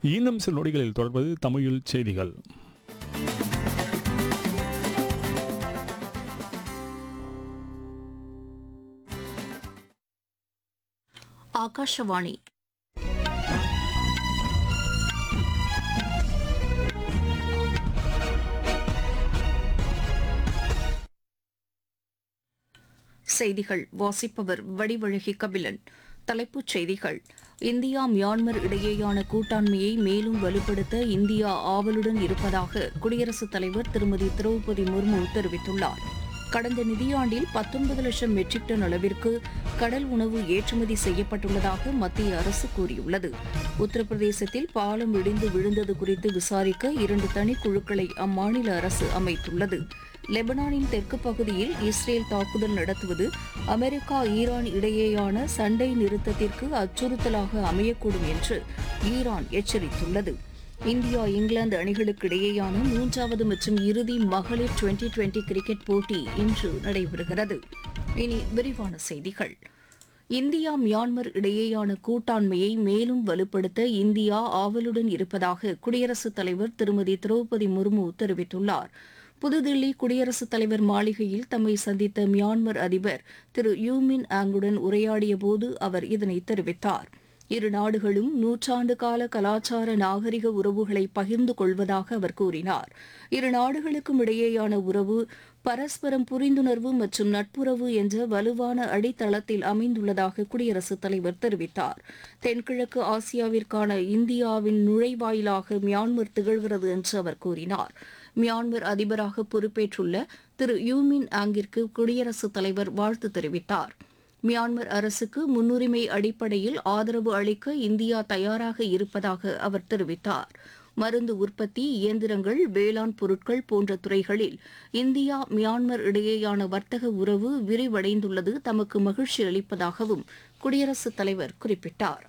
இன்னும் சில நொடிகளில் தொடர்பது தமிழில் செய்திகள் ಆಕಾಶವಾಣಿ செய்திகள் வாசிப்பவர் வடிவழகி கபிலன் தலைப்புச் செய்திகள் இந்தியா மியான்மர் இடையேயான கூட்டாண்மையை மேலும் வலுப்படுத்த இந்தியா ஆவலுடன் இருப்பதாக குடியரசுத் தலைவர் திருமதி திரௌபதி முர்மு தெரிவித்துள்ளார் கடந்த நிதியாண்டில் பத்தொன்பது லட்சம் மெட்ரிக் டன் அளவிற்கு கடல் உணவு ஏற்றுமதி செய்யப்பட்டுள்ளதாக மத்திய அரசு கூறியுள்ளது உத்தரப்பிரதேசத்தில் பாலம் இடிந்து விழுந்தது குறித்து விசாரிக்க இரண்டு தனிக்குழுக்களை அம்மாநில அரசு அமைத்துள்ளது லெபனானின் தெற்கு பகுதியில் இஸ்ரேல் தாக்குதல் நடத்துவது அமெரிக்கா ஈரான் இடையேயான சண்டை நிறுத்தத்திற்கு அச்சுறுத்தலாக அமையக்கூடும் என்று ஈரான் எச்சரித்துள்ளது இந்தியா இங்கிலாந்து அணிகளுக்கு இடையேயான மூன்றாவது மற்றும் இறுதி மகளிர் டுவெண்டி டுவெண்டி கிரிக்கெட் போட்டி இன்று நடைபெறுகிறது இனி விரிவான செய்திகள் இந்தியா மியான்மர் இடையேயான கூட்டாண்மையை மேலும் வலுப்படுத்த இந்தியா ஆவலுடன் இருப்பதாக குடியரசுத் தலைவர் திருமதி திரௌபதி முர்மு தெரிவித்துள்ளார் புதுதில்லி குடியரசுத் தலைவர் மாளிகையில் தம்மை சந்தித்த மியான்மர் அதிபர் திரு யூமின் ஆங்குடன் உரையாடிய போது அவர் இதனை தெரிவித்தார் இரு நாடுகளும் நூற்றாண்டு கால கலாச்சார நாகரிக உறவுகளை பகிர்ந்து கொள்வதாக அவர் கூறினார் இரு நாடுகளுக்கும் இடையேயான உறவு பரஸ்பரம் புரிந்துணர்வு மற்றும் நட்புறவு என்ற வலுவான அடித்தளத்தில் அமைந்துள்ளதாக குடியரசுத் தலைவர் தெரிவித்தார் தென்கிழக்கு ஆசியாவிற்கான இந்தியாவின் நுழைவாயிலாக மியான்மர் திகழ்கிறது என்று அவர் கூறினார் மியான்மர் அதிபராக பொறுப்பேற்றுள்ள திரு யூமின் ஆங்கிற்கு குடியரசுத் தலைவர் வாழ்த்து தெரிவித்தார் மியான்மர் அரசுக்கு முன்னுரிமை அடிப்படையில் ஆதரவு அளிக்க இந்தியா தயாராக இருப்பதாக அவர் தெரிவித்தார் மருந்து உற்பத்தி இயந்திரங்கள் வேளாண் பொருட்கள் போன்ற துறைகளில் இந்தியா மியான்மர் இடையேயான வர்த்தக உறவு விரிவடைந்துள்ளது தமக்கு மகிழ்ச்சி அளிப்பதாகவும் குடியரசுத் தலைவர் குறிப்பிட்டார்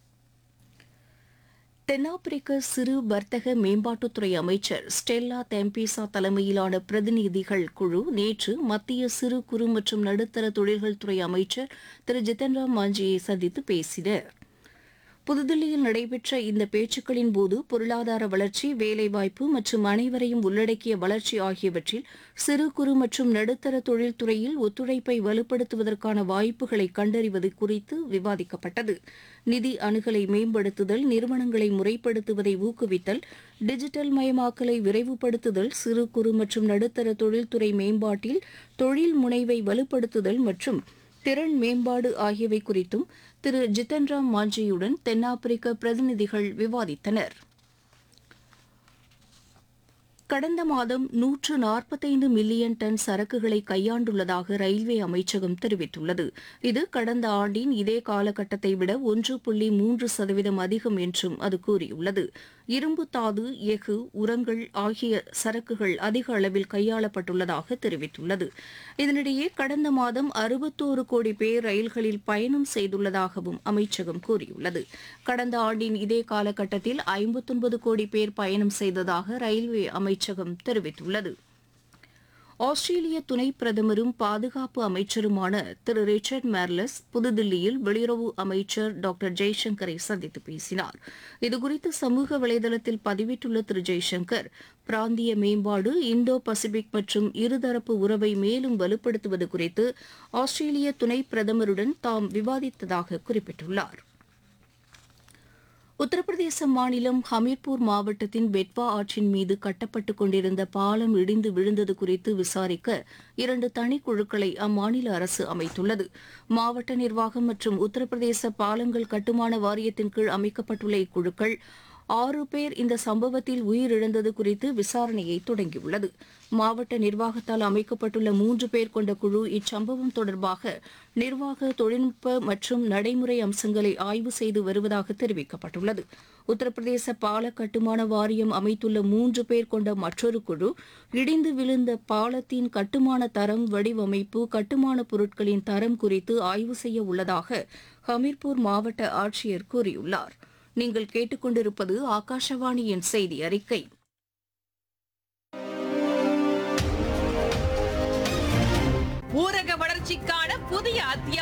தென்னாப்பிரிக்க சிறு வர்த்தக மேம்பாட்டுத்துறை அமைச்சர் ஸ்டெல்லா தெம்பிசா தலைமையிலான பிரதிநிதிகள் குழு நேற்று மத்திய சிறு குறு மற்றும் நடுத்தர தொழில்கள் துறை அமைச்சர் திரு ஜிதன் ராம் மாஞ்சியை சந்தித்து பேசினர் புதுதில்லியில் நடைபெற்ற இந்த பேச்சுக்களின் போது பொருளாதார வளர்ச்சி வேலைவாய்ப்பு மற்றும் அனைவரையும் உள்ளடக்கிய வளர்ச்சி ஆகியவற்றில் சிறு குறு மற்றும் நடுத்தர தொழில்துறையில் ஒத்துழைப்பை வலுப்படுத்துவதற்கான வாய்ப்புகளை கண்டறிவது குறித்து விவாதிக்கப்பட்டது நிதி அணுகலை மேம்படுத்துதல் நிறுவனங்களை முறைப்படுத்துவதை ஊக்குவித்தல் டிஜிட்டல் மயமாக்கலை விரைவுபடுத்துதல் சிறு குறு மற்றும் நடுத்தர தொழில்துறை மேம்பாட்டில் தொழில் முனைவை வலுப்படுத்துதல் மற்றும் திறன் மேம்பாடு ஆகியவை குறித்தும் திரு ஜித்தன் ராம் மாஞ்சியுடன் தென்னாப்பிரிக்க பிரதிநிதிகள் விவாதித்தனர் கடந்த மாதம் நூற்று நாற்பத்தைந்து மில்லியன் டன் சரக்குகளை கையாண்டுள்ளதாக ரயில்வே அமைச்சகம் தெரிவித்துள்ளது இது கடந்த ஆண்டின் இதே காலகட்டத்தை விட ஒன்று புள்ளி மூன்று சதவீதம் அதிகம் என்றும் அது கூறியுள்ளது இரும்பு தாது எஃகு உரங்கள் ஆகிய சரக்குகள் அதிக அளவில் கையாளப்பட்டுள்ளதாக தெரிவித்துள்ளது இதனிடையே கடந்த மாதம் அறுபத்தோரு கோடி பேர் ரயில்களில் பயணம் செய்துள்ளதாகவும் அமைச்சகம் கூறியுள்ளது கடந்த ஆண்டின் இதே காலகட்டத்தில் ஐம்பத்தொன்பது கோடி பேர் பயணம் செய்ததாக ரயில்வே அமைச்சகம் தெரிவித்துள்ளது ஆஸ்திரேலிய துணை பிரதமரும் பாதுகாப்பு அமைச்சருமான திரு ரிச்சர்ட் மேர்லஸ் புதுதில்லியில் வெளியுறவு அமைச்சர் டாக்டர் ஜெய்சங்கரை சந்தித்து பேசினார் இதுகுறித்து சமூக வலைதளத்தில் பதிவிட்டுள்ள திரு ஜெய்சங்கர் பிராந்திய மேம்பாடு இந்தோ பசிபிக் மற்றும் இருதரப்பு உறவை மேலும் வலுப்படுத்துவது குறித்து ஆஸ்திரேலிய துணை பிரதமருடன் தாம் விவாதித்ததாக குறிப்பிட்டுள்ளார் உத்தரப்பிரதேச மாநிலம் ஹமீர்பூர் மாவட்டத்தின் பெட்வா ஆற்றின் மீது கட்டப்பட்டுக் கொண்டிருந்த பாலம் இடிந்து விழுந்தது குறித்து விசாரிக்க இரண்டு தனிக்குழுக்களை அம்மாநில அரசு அமைத்துள்ளது மாவட்ட நிர்வாகம் மற்றும் உத்தரப்பிரதேச பாலங்கள் கட்டுமான வாரியத்தின் கீழ் அமைக்கப்பட்டுள்ள இக்குழுக்கள் ஆறு பேர் இந்த சம்பவத்தில் உயிரிழந்தது குறித்து விசாரணையை தொடங்கியுள்ளது மாவட்ட நிர்வாகத்தால் அமைக்கப்பட்டுள்ள மூன்று பேர் கொண்ட குழு இச்சம்பவம் தொடர்பாக நிர்வாக தொழில்நுட்ப மற்றும் நடைமுறை அம்சங்களை ஆய்வு செய்து வருவதாக தெரிவிக்கப்பட்டுள்ளது உத்தரப்பிரதேச பால கட்டுமான வாரியம் அமைத்துள்ள மூன்று பேர் கொண்ட மற்றொரு குழு இடிந்து விழுந்த பாலத்தின் கட்டுமான தரம் வடிவமைப்பு கட்டுமான பொருட்களின் தரம் குறித்து ஆய்வு செய்ய உள்ளதாக ஹமீர்பூர் மாவட்ட ஆட்சியர் கூறியுள்ளார் நீங்கள் கேட்டுக்கொண்டிருப்பது ஆகாஷவாணியின் செய்தி அறிக்கை ஊரக வளர்ச்சிக்கான புதிய அத்தியாயம்